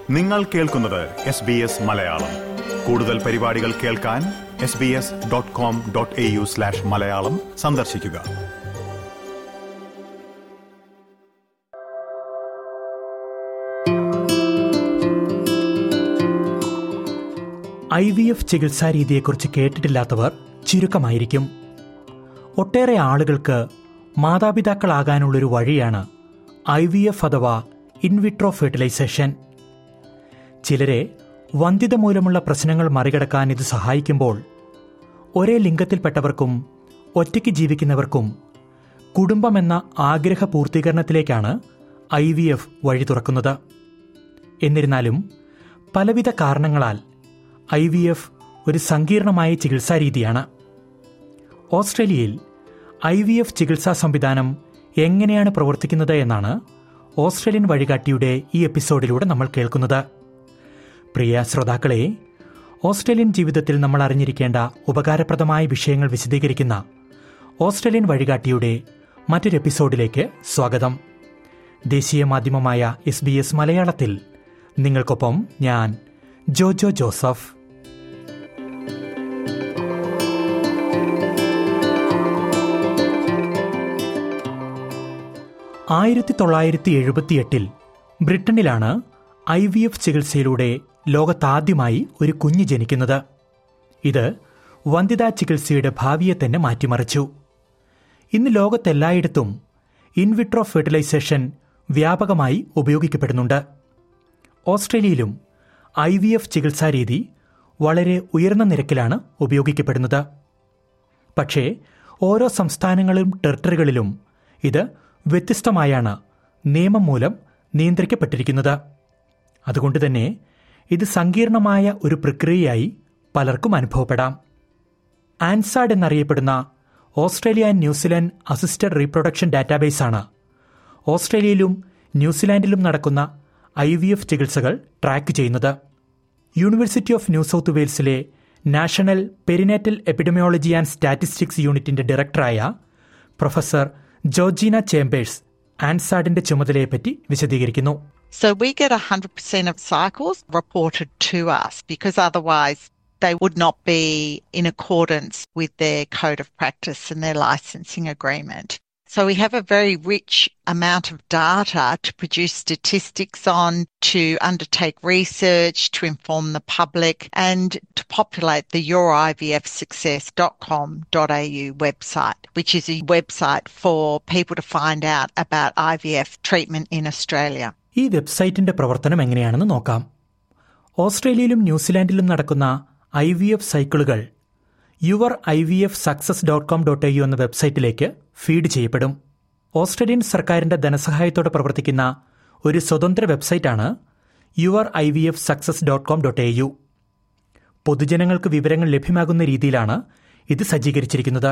നിങ്ങൾ കേൾക്കുന്നത് S B S Malayalam കൂടുതൽ പരിപാടികൾ കേൾക്കാൻ S B S dot com dot A U slash Malayalam സന്ദർശിക്കുക ഐ വി എഫ് ചികിത്സാ രീതിയെക്കുറിച്ച് കേട്ടിട്ടില്ലാത്തവർ ചുരുക്കമായിരിക്കും ഒട്ടേറെ ആളുകൾക്ക് മാതാപിതാക്കളാകാനുള്ളൊരു വഴിയാണ് ഐ വി എഫ് അഥവാ ഇൻവിട്രോ ഫെർട്ടിലൈസേഷൻ ചിലരെ വന്ധ്യത മൂലമുള്ള പ്രശ്നങ്ങൾ മറികടക്കാൻ ഇത് സഹായിക്കുമ്പോൾ ഒരേ ലിംഗത്തിൽപ്പെട്ടവർക്കും ഒറ്റയ്ക്ക് ജീവിക്കുന്നവർക്കും കുടുംബമെന്ന ആഗ്രഹ പൂർത്തീകരണത്തിലേക്കാണ് ഐ വി എഫ് വഴി തുറക്കുന്നത് എന്നിരുന്നാലും പലവിധ കാരണങ്ങളാൽ ഐ വി എഫ് ഒരു സങ്കീർണമായ ചികിത്സാ രീതിയാണ് ഓസ്ട്രേലിയയിൽ ഐ വി എഫ് ചികിത്സാ സംവിധാനം എങ്ങനെയാണ് പ്രവർത്തിക്കുന്നത് എന്നാണ് ഓസ്ട്രേലിയൻ വഴികാട്ടിയുടെ ഈ എപ്പിസോഡിലൂടെ നമ്മൾ കേൾക്കുന്നത് പ്രിയ ശ്രോതാക്കളെ ഓസ്ട്രേലിയൻ ജീവിതത്തിൽ നമ്മൾ അറിഞ്ഞിരിക്കേണ്ട ഉപകാരപ്രദമായ വിഷയങ്ങൾ വിശദീകരിക്കുന്ന ഓസ്ട്രേലിയൻ വഴികാട്ടിയുടെ മറ്റൊരു എപ്പിസോഡിലേക്ക് സ്വാഗതം ദേശീയ മാധ്യമമായ എസ് ബി എസ് മലയാളത്തിൽ നിങ്ങൾക്കൊപ്പം ഞാൻ ജോജോ ജോസഫ് ആയിരത്തി തൊള്ളായിരത്തി എഴുപത്തിയെട്ടിൽ ബ്രിട്ടനിലാണ് ഐ വി എഫ് ചികിത്സയിലൂടെ ലോകത്താദ്യമായി ഒരു കുഞ്ഞ് ജനിക്കുന്നത് ഇത് വന്ധ്യതാ ചികിത്സയുടെ ഭാവിയെ തന്നെ മാറ്റിമറിച്ചു ഇന്ന് ലോകത്തെല്ലായിടത്തും ഇൻവിട്രോ ഫെർട്ടിലൈസേഷൻ വ്യാപകമായി ഉപയോഗിക്കപ്പെടുന്നുണ്ട് ഓസ്ട്രേലിയയിലും ഐ വി എഫ് ചികിത്സാ രീതി വളരെ ഉയർന്ന നിരക്കിലാണ് ഉപയോഗിക്കപ്പെടുന്നത് പക്ഷേ ഓരോ സംസ്ഥാനങ്ങളും ടെറിട്ടറികളിലും ഇത് വ്യത്യസ്തമായാണ് നിയമം മൂലം നിയന്ത്രിക്കപ്പെട്ടിരിക്കുന്നത് അതുകൊണ്ട് തന്നെ ഇത് സങ്കീർണമായ ഒരു പ്രക്രിയയായി പലർക്കും അനുഭവപ്പെടാം ആൻസാഡ് എന്നറിയപ്പെടുന്ന Australia and New Zealand assisted reproduction ഡാറ്റാബേസാണ് ഓസ്ട്രേലിയയിലും ന്യൂസിലാൻഡിലും നടക്കുന്ന ഐ വി എഫ് ചികിത്സകൾ ട്രാക്ക് ചെയ്യുന്നത് university of new south വെയിൽസിലെ national perinatal epidemiology and statistics യൂണിറ്റിന്റെ ഡയറക്ടറായ പ്രൊഫസർ ജോർജീന ചേംബേഴ്സ് ആൻസാഡിന്റെ ചുമതലയെപ്പറ്റി വിശദീകരിക്കുന്നു So we get 100% of cycles reported to us because otherwise they would not be in accordance with their code of practice and their licensing agreement. So we have a very rich amount of data to produce statistics on, to undertake research, to inform the public and to populate the yourivfsuccess.com.au website, which is a website for people to find out about IVF treatment in Australia. ഈ വെബ്സൈറ്റിന്റെ പ്രവർത്തനം എങ്ങനെയാണെന്ന് നോക്കാം ഓസ്ട്രേലിയയിലും ന്യൂസിലാൻഡിലും നടക്കുന്ന I V F സൈക്കിളുകൾ your I V F success dot com dot U എന്ന വെബ്സൈറ്റിലേക്ക് ഫീഡ് ചെയ്യപ്പെടും ഓസ്ട്രേലിയൻ സർക്കാരിന്റെ ധനസഹായത്തോടെ പ്രവർത്തിക്കുന്ന ഒരു സ്വതന്ത്ര വെബ്സൈറ്റാണ് your I V F success dot com dot A U പൊതുജനങ്ങൾക്ക് വിവരങ്ങൾ ലഭ്യമാകുന്ന രീതിയിലാണ് ഇത് സജ്ജീകരിച്ചിരിക്കുന്നത്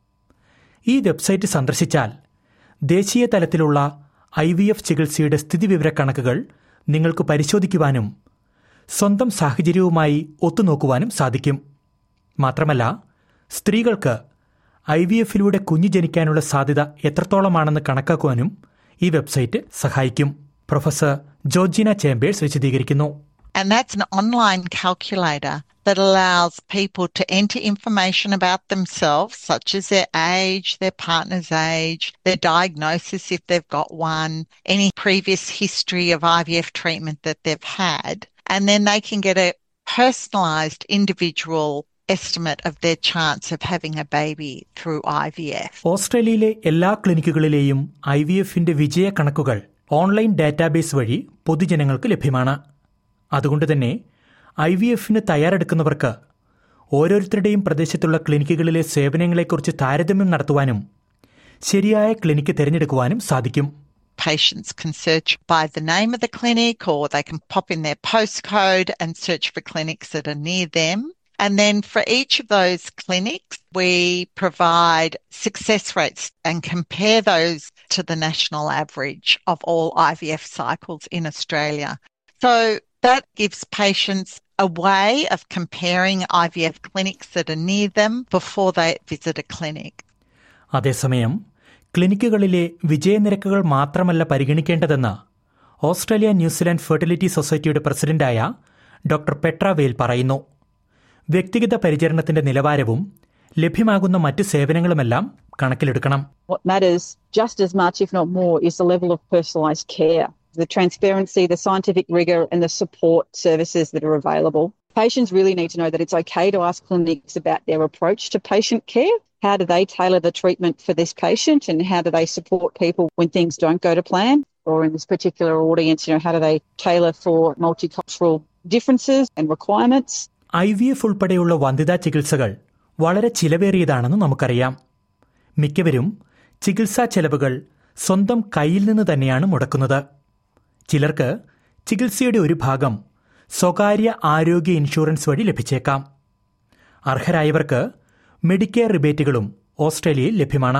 ഈ വെബ്സൈറ്റ് സന്ദർശിച്ചാൽ ദേശീയ തലത്തിലുള്ള ഐ വി എഫ് ചികിത്സയുടെ സ്ഥിതിവിവരക്കണക്കുകൾ നിങ്ങൾക്ക് പരിശോധിക്കുവാനും സ്വന്തം സാഹചര്യവുമായി ഒത്തുനോക്കുവാനും സാധിക്കും മാത്രമല്ല സ്ത്രീകൾക്ക് ഐ വി എഫിലൂടെ കുഞ്ഞു ജനിക്കാനുള്ള സാധ്യത എത്രത്തോളമാണെന്ന് കണക്കാക്കുവാനും ഈ വെബ്സൈറ്റ് സഹായിക്കും പ്രൊഫസർ ജോർജിന ചേംബേഴ്സ് വിശദീകരിക്കുന്നു And that's an online calculator that allows people to enter information about themselves, such as their age, their partner's age, their diagnosis if they've got one, any previous history of IVF treatment that they've had. And then they can get a personalized individual estimate of their chance of having a baby through IVF. ഓസ്ട്രേലിയയിലെ എല്ലാ ക്ലിനിക്കുകളിലെയും I V എഫിന്റെ വിജയ കണക്കുകൾ online database വഴി പൊതുജനങ്ങൾക്ക് ലഭ്യമാണ് അതുകൊണ്ട് തന്നെ I V എഫിന് തയ്യാറെടുക്കുന്നവർക്ക് ഓരോരുത്തരുടെയും പ്രദേശത്തുള്ള ക്ലിനിക്കുകളിലെ സേവനങ്ങളെക്കുറിച്ച് താരതമ്യം നടത്തുവാനും ശരിയായ ക്ലിനിക്ക് തിരഞ്ഞെടുക്കുവാനും സാധിക്കും Patients can search by the name of the clinic or they can pop in their postcode and search for clinics that are near them. And then for each of those clinics, we provide success rates and compare those to the national average of all IVF cycles in Australia. So that gives patients a way of comparing IVF clinics that are near them before they visit a clinic. അതേസമയം ക്ലിനിക്കുകളിലെ വിജയനിരക്കുകൾ മാത്രമല്ല പരിഗണിക്കേണ്ടതെന്ന് Australia New Zealand fertility സൊസൈറ്റിയുടെ പ്രസിഡന്റായ doctor Petra വെയിൽ പറയുന്നു വ്യക്തിഗത പരിചരണത്തിന്റെ നിലവാരവും ലഭ്യമാകുന്ന മറ്റ് സേവനങ്ങളുമെല്ലാം കണക്കിലെടുക്കണം What matters just as much, if not more, is the level of personalised care, the transparency, the scientific rigour, and the support services that are available. Patients really need to know that it's okay to ask clinics about their approach to patient care. How do they tailor the treatment for this patient, and how do they support people when things don't go to plan? Or in this particular audience, you know, how do they tailor for multicultural differences and requirements? I V F ഉൾപ്പെടെയുള്ള വന്ധ്യതാ ചികിത്സകൾ വളരെ ചിലവേറിയതാണെന്ന് നമുക്കറിയാം മിക്കവരും ചികിത്സാ ചെലവുകൾ സ്വന്തം കയ്യിൽ നിന്ന് തന്നെയാണ് മുടക്കുന്നത് ചിലർക്ക് ചികിത്സയുടെ ഒരു ഭാഗം സ്വകാര്യ ആരോഗ്യ ഇൻഷുറൻസ് വഴി ലഭിച്ചേക്കാം അർഹരായവർക്ക് മെഡിക്കെയർ റിബേറ്റുകളും ഓസ്ട്രേലിയയിൽ ലഭ്യമാണ്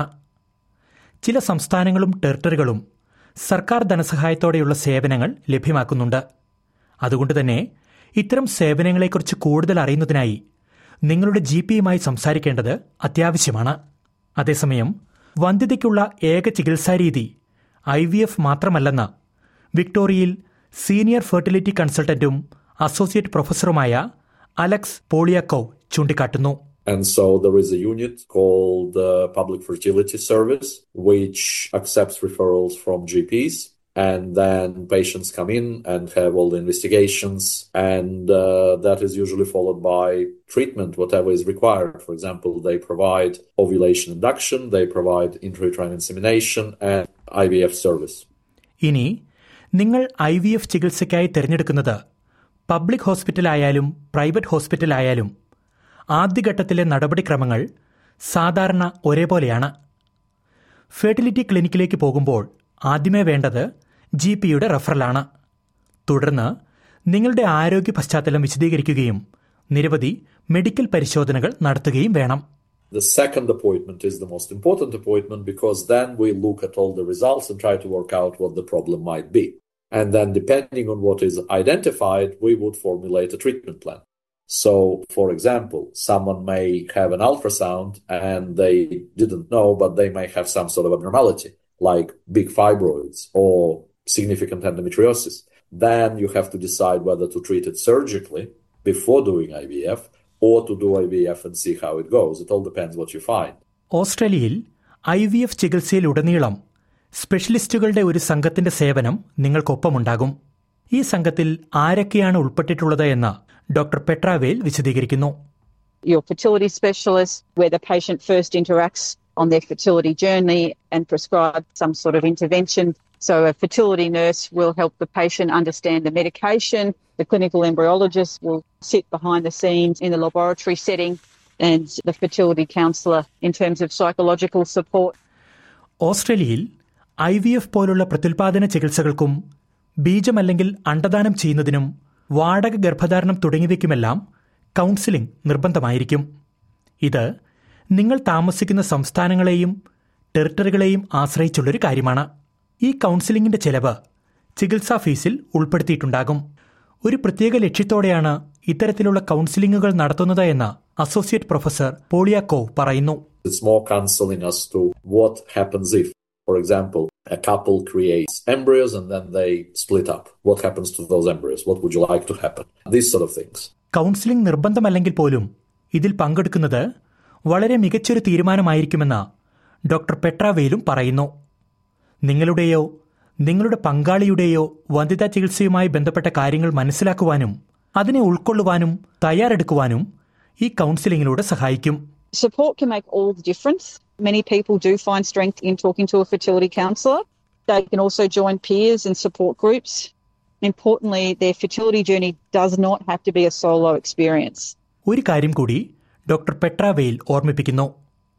ചില സംസ്ഥാനങ്ങളും ടെറിട്ടറികളും സർക്കാർ ധനസഹായത്തോടെയുള്ള സേവനങ്ങൾ ലഭ്യമാക്കുന്നുണ്ട് അതുകൊണ്ട് തന്നെ ഇത്തരം സേവനങ്ങളെക്കുറിച്ച് കൂടുതൽ അറിയുന്നതിനായി നിങ്ങളുടെ ജി പിയുമായി സംസാരിക്കേണ്ടത് അത്യാവശ്യമാണ് അതേസമയം വന്ധ്യതയ്ക്കുള്ള ഏക ചികിത്സാരീതി ഐ വി എഫ് മാത്രമല്ലെന്ന് വിക്ടോറിയയിൽ സീനിയർ ഫെർട്ടിലിറ്റി കൺസൾട്ടന്റും അസോസിയേറ്റ് പ്രൊഫസറുമായ അലക്സ് പോളിയാക്കോവ് ചൂണ്ടിക്കാട്ടുന്നു And so there is a unit called the Public Fertility Service, which accepts referrals from GPs. And then patients come in and have all the investigations, and uh, that is usually followed by treatment, whatever is required. For example, they provide ovulation induction, they provide intrauterine insemination, and IVF service. ഇനി നിങ്ങൾ I V F ചികിത്സയ്ക്കായി തിരഞ്ഞെടുക്കുന്നത് public ഹോസ്പിറ്റലായാലും private ഹോസ്പിറ്റലായാലും ആദ്യഘട്ടത്തിലെ നടപടിക്രമങ്ങൾ സാധാരണ ഒരേപോലെയാണ് fertility ക്ലിനിക്കിലേക്ക് പോകുമ്പോൾ ആദ്യമേ വേണ്ടത് ജി പിയുടെ റഫറലാണ് തുടർന്ന് നിങ്ങളുടെ ആരോഗ്യ പശ്ചാത്തലം വിശദീകരിക്കുകയും നിരവധി മെഡിക്കൽ പരിശോധനകൾ നടത്തുകയും വേണം The second appointment is the most important appointment because then we look at all the results and try to work out what the problem might be. And then, depending on what is identified, we would formulate a treatment plan. So, for example, someone may have an ultrasound and they didn't know, but they may have some sort of abnormality, like big fibroids or significant endometriosis. Then you have to decide whether to treat it surgically before doing IVF or to do IVF and see how it goes. It all depends what you find. ഓസ്ട്രേലിയയിൽ I V F ചികിത്സയിലുടനീളം സ്പെഷ്യലിസ്റ്റുകളുടെ ഒരു സംഘത്തിന്റെ സേവനം നിങ്ങൾക്കൊപ്പമുണ്ടാകും ഈ സംഘത്തിൽ ആരൊക്കെയാണ് ഉൾപ്പെട്ടിട്ടുള്ളത് എന്ന് ഡോക്ടർ പെട്രാവേൽ വിശദീകരിക്കുന്നു your fertility specialist, where the patient first interacts on their fertility journey and prescribe some sort of intervention. So, a fertility nurse will help the patient understand the medication. The clinical embryologist will sit behind the scenes in the laboratory setting, and the fertility counsellor in terms of psychological support. ഓസ്ട്രേലിയയിൽ I V F പോലുള്ള പ്രത്യുൽപാദന ചികിത്സകൾക്കും ബീജമല്ലെങ്കിൽ അണ്ടദാനം ചെയ്യുന്നതിനും വാടക ഗർഭധാരണം തുടങ്ങിയവയ്ക്കുമെല്ലാം counselling നിർബന്ധമായിരിക്കും ഇത് നിങ്ങൾ താമസിക്കുന്ന സംസ്ഥാനങ്ങളെയും ടെറിട്ടറികളെയും ആശ്രയിച്ചുള്ളൊരു കാര്യമാണ് ഈ കൗൺസിലിംഗിന്റെ ചെലവ് ചികിത്സാ ഫീസിൽ ഉൾപ്പെടുത്തിയിട്ടുണ്ടാകും ഒരു പ്രത്യേക ലക്ഷ്യത്തോടെയാണ് ഇത്തരത്തിലുള്ള കൗൺസിലിംഗുകൾ നടത്തുന്നത് എന്ന് അസോസിയേറ്റ് പ്രൊഫസർ പോളിയാക്കോവ് പറയുന്നു It's more counseling as to what happens if, for example, a couple creates embryos and then they split up. What happens to those embryos? What would you like to happen? These sort of things. Counselling നിർബന്ധമല്ലെങ്കിൽ പോലും ഇതിൽ പങ്കെടുക്കുന്നത് വളരെ മികച്ചൊരു തീരുമാനമായിരിക്കുമെന്ന് doctor പെട്രാവേലും പറയുന്നു നിങ്ങളുടെയോ നിങ്ങളുടെ പങ്കാളിയുടെയോ വന്ധ്യതാ ചികിത്സയുമായി ബന്ധപ്പെട്ട കാര്യങ്ങൾ മനസ്സിലാക്കുവാനും അതിനെ ഉൾക്കൊള്ളുവാനും തയ്യാറെടുക്കുവാനും ഈ കൗൺസിലിംഗിലൂടെ സഹായിക്കും Support can make all the difference. Many people do find strength in talking to a fertility counsellor. They can also join peers and support groups. Importantly, their fertility journey does not have to be a solo experience. ഒരു കാര്യം കൂടി doctor പെട്രാവേൽ ഓർമ്മിപ്പിക്കുന്നു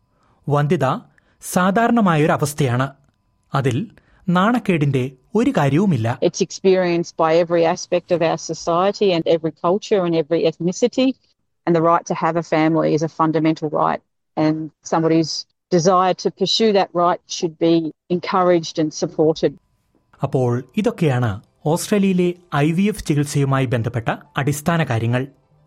വന്ധ്യത സാധാരണമായൊരു അവസ്ഥയാണ് അതിൽ നാണക്കേടിന്റെ ഒരു കാര്യവുമില്ല It's experienced by every aspect of our society and every culture and every ethnicity. And the right to have a family is a fundamental right. And somebody's desire to pursue that right should be encouraged and supported. അപ്പോൾ ഇതൊക്കെയാണ് ഓസ്ട്രേലിയയിലെ I V F ചികിത്സയുമായി ബന്ധപ്പെട്ട അടിസ്ഥാന കാര്യങ്ങൾ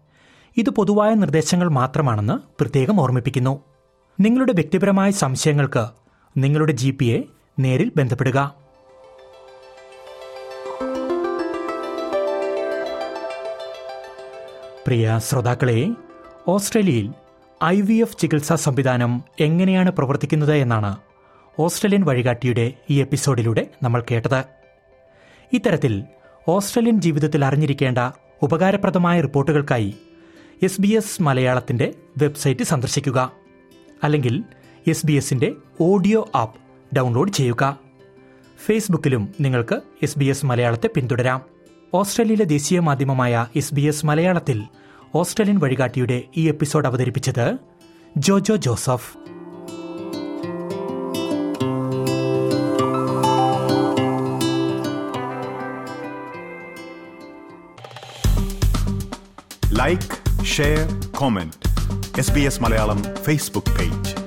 ഇത് പൊതുവായ നിർദ്ദേശങ്ങൾ മാത്രമാണെന്ന് പ്രത്യേകം ഓർമ്മിപ്പിക്കുന്നു നിങ്ങളുടെ വ്യക്തിപരമായ സംശയങ്ങൾക്ക് നിങ്ങളുടെ ജി പിയെ നേരിൽ ബന്ധപ്പെടുക പ്രിയ ശ്രോതാക്കളെ ഓസ്ട്രേലിയയിൽ ഐ വി എഫ് ചികിത്സാ സംവിധാനം എങ്ങനെയാണ് പ്രവർത്തിക്കുന്നത് എന്നാണ് ഓസ്ട്രേലിയൻ വഴികാട്ടിയുടെ ഈ എപ്പിസോഡിലൂടെ നമ്മൾ കേട്ടത് ഇത്തരത്തിൽ ഓസ്ട്രേലിയൻ ജീവിതത്തിൽ അറിഞ്ഞിരിക്കേണ്ട ഉപകാരപ്രദമായ റിപ്പോർട്ടുകൾക്കായി എസ് ബി എസ് മലയാളത്തിൻ്റെ വെബ്സൈറ്റ് സന്ദർശിക്കുക അല്ലെങ്കിൽ എസ് ബി എസിൻ്റെ ഓഡിയോ ആപ്പ് ഡൗൺലോഡ് ചെയ്യുക ഫേസ്ബുക്കിലും നിങ്ങൾക്ക് എസ് ബി എസ് മലയാളത്തെ പിന്തുടരാം ഓസ്ട്രേലിയയിലെ ദേശീയ മാധ്യമമായ എസ് ബി എസ് മലയാളത്തിൽ ഓസ്ട്രേലിയൻ വഴികാട്ടിയുടെ ഈ എപ്പിസോഡ് അവതരിപ്പിച്ചത് Jojo Joseph like share comment S B S Malayalam Facebook page